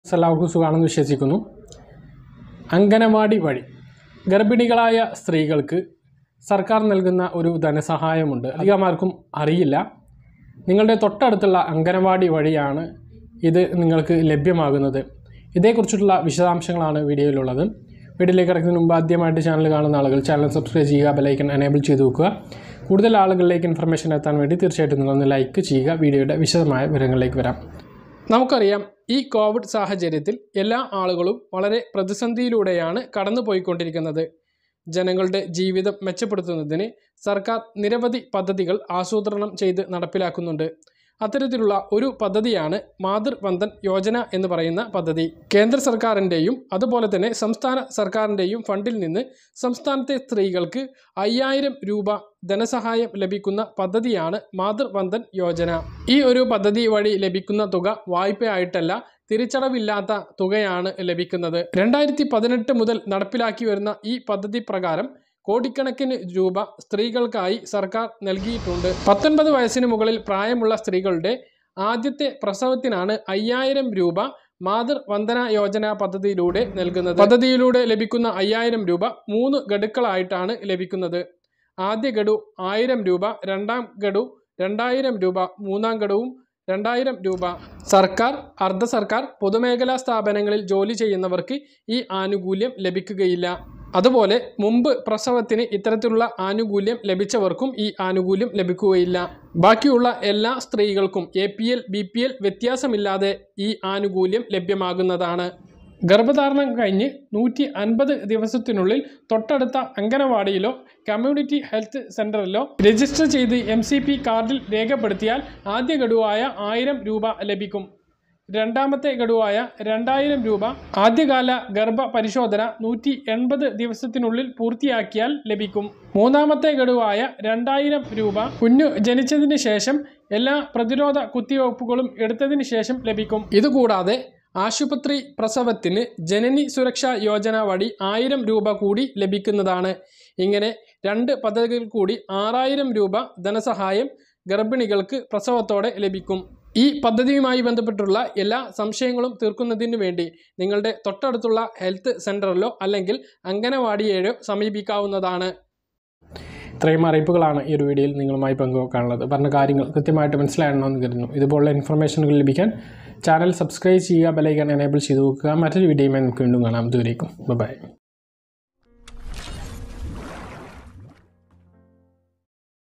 എല്ലാവർക്കും സുഖമാണെന്ന് വിശ്വസിക്കുന്നു അങ്കനവാടി വഴി ഗർഭിണികളായ സ്ത്രീകൾക്ക് സർക്കാർ നൽകുന്ന ഒരു ധനസഹായമുണ്ട് അധികമാർക്കും അറിയില്ല നിങ്ങളുടെ തൊട്ടടുത്തുള്ള അങ്കനവാടി വഴിയാണ് ഇത് നിങ്ങൾക്ക് ലഭ്യമാകുന്നത് ഇതേക്കുറിച്ചിട്ടുള്ള വിശദാംശങ്ങളാണ് വീഡിയോയിലുള്ളത് വീഡിയോയിലേക്ക് കിടക്കുന്നതിന് മുമ്പ് ആദ്യമായിട്ട് ചാനൽ കാണുന്ന ആളുകൾ ചാനൽ സബ്സ്ക്രൈബ് ചെയ്യുക ബെലൈക്കൺ എനേബിൾ ചെയ്ത് വെക്കുക കൂടുതൽ ആളുകളിലേക്ക് ഇൻഫർമേഷൻ എത്താൻ വേണ്ടി തീർച്ചയായിട്ടും നിങ്ങളൊന്ന് ലൈക്ക് ചെയ്യുക വീഡിയോയുടെ വിശദമായ വിവരങ്ങളിലേക്ക് വരാം നമുക്കറിയാം ഈ കോവിഡ് സാഹചര്യത്തിൽ എല്ലാ ആളുകളും വളരെ പ്രതിസന്ധിയിലൂടെയാണ് കടന്നുപോയിക്കൊണ്ടിരിക്കുന്നത് ജനങ്ങളുടെ ജീവിതം മെച്ചപ്പെടുത്തുന്നതിന് സർക്കാർ നിരവധി പദ്ധതികൾ ആസൂത്രണം ചെയ്ത് നടപ്പിലാക്കുന്നുണ്ട് അത്തരത്തിലുള്ള ഒരു പദ്ധതിയാണ് മാതൃവന്ദൻ യോജന എന്ന് പറയുന്ന പദ്ധതി കേന്ദ്ര സർക്കാരിൻ്റെയും അതുപോലെ തന്നെ സംസ്ഥാന സർക്കാരിൻ്റെയും ഫണ്ടിൽ നിന്ന് സംസ്ഥാനത്തെ സ്ത്രീകൾക്ക് അയ്യായിരം രൂപ ധനസഹായം ലഭിക്കുന്ന പദ്ധതിയാണ് മാതൃവന്ദൻ യോജന ഈ ഒരു പദ്ധതി വഴി ലഭിക്കുന്ന തുക വായ്പയായിട്ടല്ല തിരിച്ചടവില്ലാത്ത തുകയാണ് ലഭിക്കുന്നത് രണ്ടായിരത്തി പതിനെട്ട് മുതൽ നടപ്പിലാക്കി വരുന്ന ഈ പദ്ധതി പ്രകാരം കോടിക്കണക്കിന് രൂപ സ്ത്രീകൾക്കായി സർക്കാർ നൽകിയിട്ടുണ്ട് പത്തൊൻപത് വയസ്സിന് മുകളിൽ പ്രായമുള്ള സ്ത്രീകളുടെ ആദ്യത്തെ പ്രസവത്തിനാണ് അയ്യായിരം രൂപ മാതൃ വന്ദന യോജന പദ്ധതിയിലൂടെ നൽകുന്നത് പദ്ധതിയിലൂടെ ലഭിക്കുന്ന അയ്യായിരം രൂപ മൂന്ന് ഗഡുക്കളായിട്ടാണ് ലഭിക്കുന്നത് ആദ്യ ഗഡു ആയിരം രൂപ രണ്ടാം ഗഡു രണ്ടായിരം രൂപ മൂന്നാം ഗഡുവും രണ്ടായിരം രൂപ സർക്കാർ അർദ്ധ സർക്കാർ പൊതുമേഖലാ സ്ഥാപനങ്ങളിൽ ജോലി ചെയ്യുന്നവർക്ക് ഈ ആനുകൂല്യം ലഭിക്കുകയില്ല അതുപോലെ മുമ്പ് പ്രസവത്തിന് ഇത്തരത്തിലുള്ള ആനുകൂല്യം ലഭിച്ചവർക്കും ഈ ആനുകൂല്യം ലഭിക്കുകയില്ല ബാക്കിയുള്ള എല്ലാ സ്ത്രീകൾക്കും A P L B P L വ്യത്യാസമില്ലാതെ ഈ ആനുകൂല്യം ലഭ്യമാകുന്നതാണ് ഗർഭധാരണം കഴിഞ്ഞ് നൂറ്റി അൻപത് ദിവസത്തിനുള്ളിൽ തൊട്ടടുത്ത അംഗനവാടിയിലോ കമ്മ്യൂണിറ്റി ഹെൽത്ത് സെൻ്ററിലോ രജിസ്റ്റർ ചെയ്ത് എം സി പി കാർഡിൽ രേഖപ്പെടുത്തിയാൽ ആദ്യ ഗഡുവായ ആയിരം രൂപ ലഭിക്കും രണ്ടാമത്തെ ഗഡുവായ രണ്ടായിരം രൂപ ആദ്യകാല ഗർഭ പരിശോധന നൂറ്റി എൺപത് ദിവസത്തിനുള്ളിൽ പൂർത്തിയാക്കിയാൽ ലഭിക്കും മൂന്നാമത്തെ ഗഡുവായ രണ്ടായിരം രൂപ കുഞ്ഞു ജനിച്ചതിന് ശേഷം എല്ലാ പ്രതിരോധ കുത്തിവയ്പ്പുകളും എടുത്തതിന് ശേഷം ലഭിക്കും ഇതുകൂടാതെ ആശുപത്രി പ്രസവത്തിന് ജനനി സുരക്ഷാ യോജന വഴി ആയിരം രൂപ കൂടി ലഭിക്കുന്നതാണ് ഇങ്ങനെ രണ്ട് പദ്ധതികൾ കൂടി ആറായിരം രൂപ ധനസഹായം ഗർഭിണികൾക്ക് പ്രസവത്തോടെ ലഭിക്കും ഈ പദ്ധതിയുമായി ബന്ധപ്പെട്ടുള്ള എല്ലാ സംശയങ്ങളും തീർക്കുന്നതിന് വേണ്ടി നിങ്ങളുടെ തൊട്ടടുത്തുള്ള ഹെൽത്ത് സെൻ്ററിലോ അല്ലെങ്കിൽ അംഗനവാടിയെയോ സമീപിക്കാവുന്നതാണ് ഇത്രയും അറിയിപ്പുകളാണ് ഈ ഒരു വീഡിയോയിൽ നിങ്ങളുമായി പങ്കുവെക്കാനുള്ളത് പറഞ്ഞ കാര്യങ്ങൾ കൃത്യമായിട്ട് മനസ്സിലാകണമെന്ന് കരുതുന്നു ഇതുപോലുള്ള ഇൻഫർമേഷനുകൾ ലഭിക്കാൻ ചാനൽ സബ്സ്ക്രൈബ് ചെയ്യുക ബെലൈക്കൺ എനേബിൾ ചെയ്ത് നോക്കുക മറ്റൊരു വീഡിയോയുമായി നമുക്ക് വീണ്ടും കാണാം ദൂരേക്കും ബൈ